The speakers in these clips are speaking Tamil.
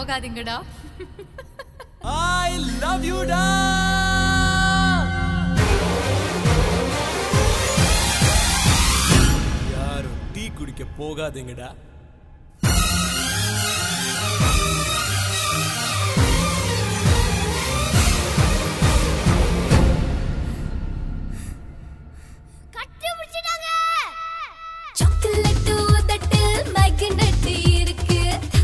போகாதீங்கடா ஐ லவ் யூ டா யாரும் டீ குடிக்க போகாதீங்கடா கட்டி பிடிச்சிட்டாங்க சாக்லேட் உதட்டில் மேக்னெட் இருக்கு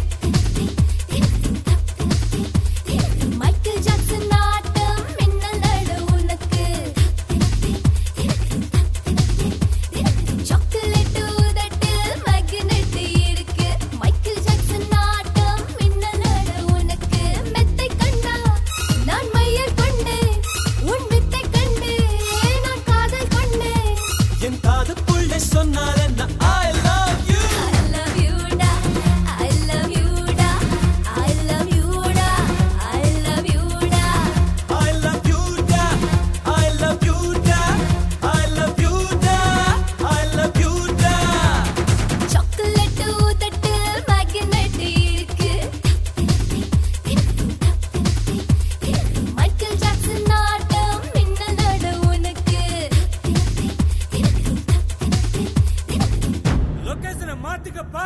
மைக்கேல் ஜாக்சன் ஆட்டம் மின்னல் நடு உனக்கு சாக்லேட் உதட்டில் மேக்னெட் இருக்கு மைக்கேல் ஜாக்சன் ஆட்டம் மின்னல் நடு உனக்கு மெத்தை கண்டா நான் மையல் கொண்டேன் உன் வித்தை கண்டு நான் காதல் கொண்டேன் என் காதுக்குள்ளே சொன்னால் என்ன I love you I love you da, I love you da, I love you da, I love you da. I love you da I love you da I love you da I love you da Chocolate உதட்டில் magnet இருக்கு. மைக்கேல் ஜாக்சன் ஆட்டம் மின்னலோட உனக்கு லொகேஷனை மாத்திக்கப்பா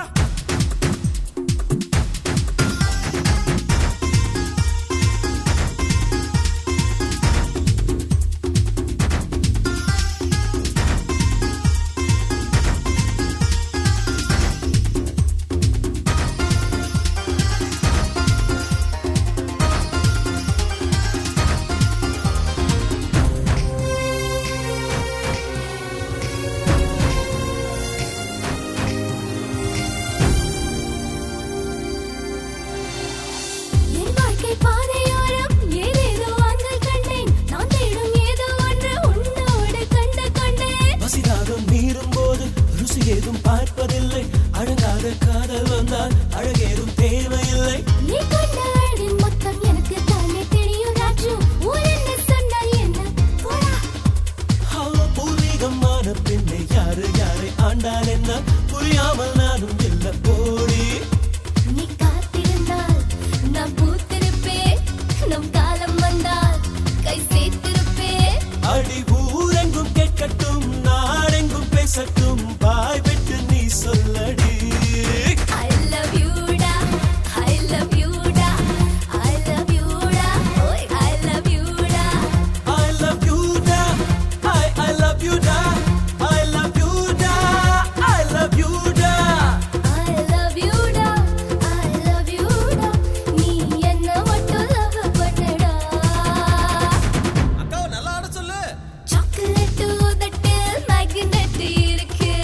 என் வாழ்க்கை பாதையோரம் ஏதேதோ ஆண்கள் கண்டேன் நான் தேடும் ஏதோ ஒன்று உன்னோடு கண்டு கொண்டேன் பசிதாகம் மீறும் போது ருசி ஏதும் பார்ப்பதில்லை அடங்காத காதல் வந்தால் அழகேதும் தேவையில்லை நீ கொண்ட அழகின் மொத்தம் எனக்கு தானே தெரியும் ராஜு ஊர் என்ன சொன்னால் என்ன போடா அவ்வளோ பூர்வீகமான பெண்ணை யாரு யாரை ஆண்டால் என்ன புரியாமல் நானும் இல்ல போடி நீ காத்திருந்தால் நான் பூத்திருப்பேன் நம் காலம் வந்தால் கை சேர்த்திருப்பேன் அடி ஊரெங்கும் கேட்கட்டும் நாடெங்கும் பேசட்டும் பாய் விட்டு நீ சொல்லடி I love you டா I love you டா I love you டா ஓய் I love you டா I love you da I I love you da I love you da I love you da I love you டா I love you டா நீ என்ன மட்டும் love பண்ணுடா அக்காவை நல்லா ஆட சொல்லு சாக்லேட் உதட்டில் மேக்னெட் இருக்கு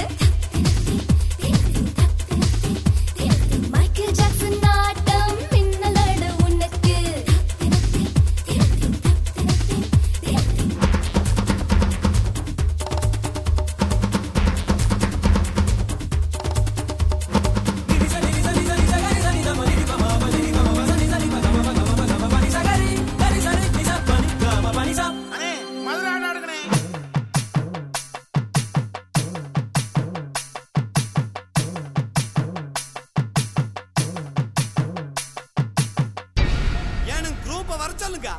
மைக்கேல் ஜாக்சன் ஆட்டம் மின்னலோட உனக்கு அண்ணே மதுரை ஆட எடுக்கணே ஏனும் குரூப்பை வர சொல்லுங்க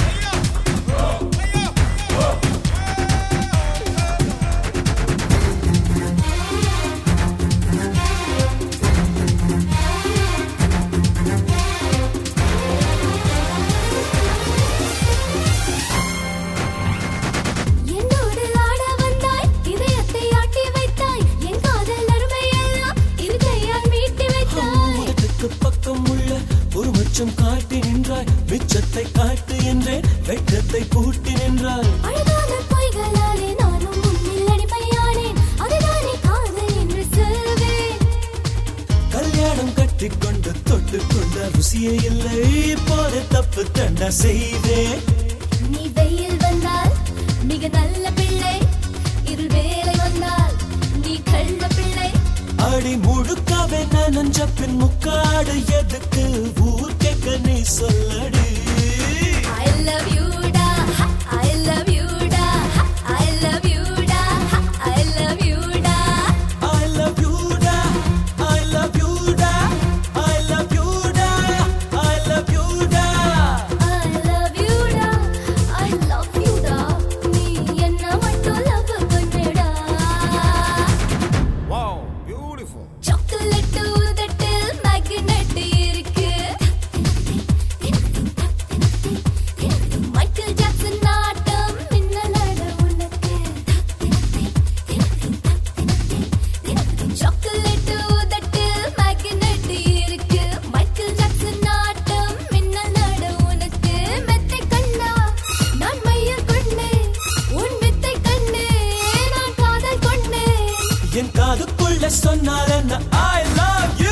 என்னோடு ஆட வந்தாய் இதயத்தை ஆட்டி வைத்தாய் என் காதல் அருமையெல்லாம் இருக்கையால் மீட்டி வைத்தாய் உதட்டுக்கு பக்கம் உள்ள ஒரு மச்சம் காட்டி நின்றாய் மிச்சத்தை காட்டு என்றேன் வெட்டத்தை கூட்டி நின்றாய் அழகான பொய்களாலே நானும் முன்னில் அடிமையானேன் அதுதானே காதல் என்று சொல்வேன் கல்யாணம் கட்டிக்கொண்டு தொட்டு கொண்ட ருசியே இல்லை இப்போது தப்பு தண்டா செய்தேன் நீ வெயில் வந்தால் மிக நல்ல பிள்ளை இருள் வேலை வந்தால் நீ கள்ள பிள்ளை அடி முழுக்காவே நனஞ்ச பின் முக்காடு எதுக்கு ஊர் கேட்க நீ சொல்லடி I love you டா I love you டா I love you டா I love you டா I love you da I love you da I love you da I என் காதுக்குள்ள சொன்னால் என்ன ஐ லவ் யூ